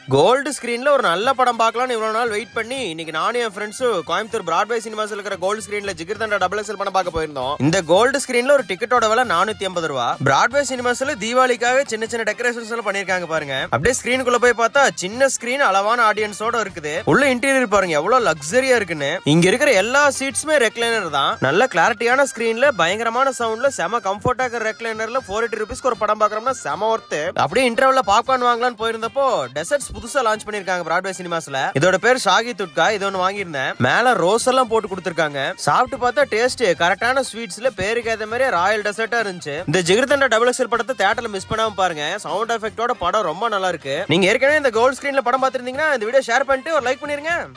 gold ஸ்கிரீன்ல ஒரு நல்ல படம் பார்க்கலாம்னு இவ்வளவு நாள் வெயிட் பண்ணி இன்னைக்கு நானும் என் ஃப்ரெண்ட்ஸும் கோயம்புத்தூர் பிராட்வே சினிமாஸ்ல இருக்கிற கோல்டு ஸ்கிரீன்ல ஜிகிர்தண்டா டபுள் எக்ஸல் படம் பார்க்க போயிருந்தோம் இந்த கோல்டு ஸ்கிரீன்ல ஒரு டிக்கெட்டோட விலை நானூத்தி ஐம்பது ரூபா பிராட்வே சினிமாஸ்ல தீபாவளிக்காக சின்ன சின்ன டெக்கரேஷன்ஸ் எல்லாம் பண்ணிருக்காங்க பாருங்க அப்படியே ஸ்கிரீனுக்குள்ள போய் பார்த்தா சின்ன ஸ்கிரீன் அளவான ஆடியன்ஸோட இருக்குது உள்ள இன்டீரியர் பாருங்க எவ்வளவு லக்ஸரியா இருக்குன்னு இங்க இருக்கிற எல்லா சீட்ஸுமே ரெக்லைனர் தான் நல்ல கிளாரிட்டியான ஸ்கிரீன்ல பயங்கரமான சவுண்ட்ல செம கம்ஃபர்டா இருக்கிற ரெக்லைனர்ல ஃபோர் எயிட்டி ருபீஸ்க்கு ஒரு படம் பாக்குறோம்னா செம ஒர்த்து அப்படியே இன்டர்வல்ல பாப்கார்ன் வாங்கலாம்னு போயிருந்தப்போ டெசர்ட்ஸ் புதுசா லான்ச் பண்ணிருக்காங்க பிராட்வே சினிமாஸ்ல இதோட பேர் ஷாகி துட்கா இது ஒன்னு வாங்கியிருந்தேன் மேல ரோஸ் எல்லாம் போட்டு கொடுத்துருக்காங்க சாப்பிட்டு பார்த்தா டேஸ்ட் கரெக்டான ஸ்வீட்ஸ்ல பேருக்கு ஏத்த மாதிரி ராயல் டெசர்ட்டா இருந்துச்சு இந்த ஜிகிர்தண்டா டபுள் எக்ஸல் படத்தை தேட்டர்ல மிஸ் பண்ணாம பாருங்க சவுண்ட் எஃபெக்டோட படம் ரொம்ப நல்லா இருக்கு நீங்க ஏற்கனவே இந்த கோல்ட் ஸ்கிரீன்ல படம் பார்த்திருந்தீங்கன்னா இந்த வீடியோ ஷேர் பண்ணிட்டு ஒரு லைக் பண்ணிருங்க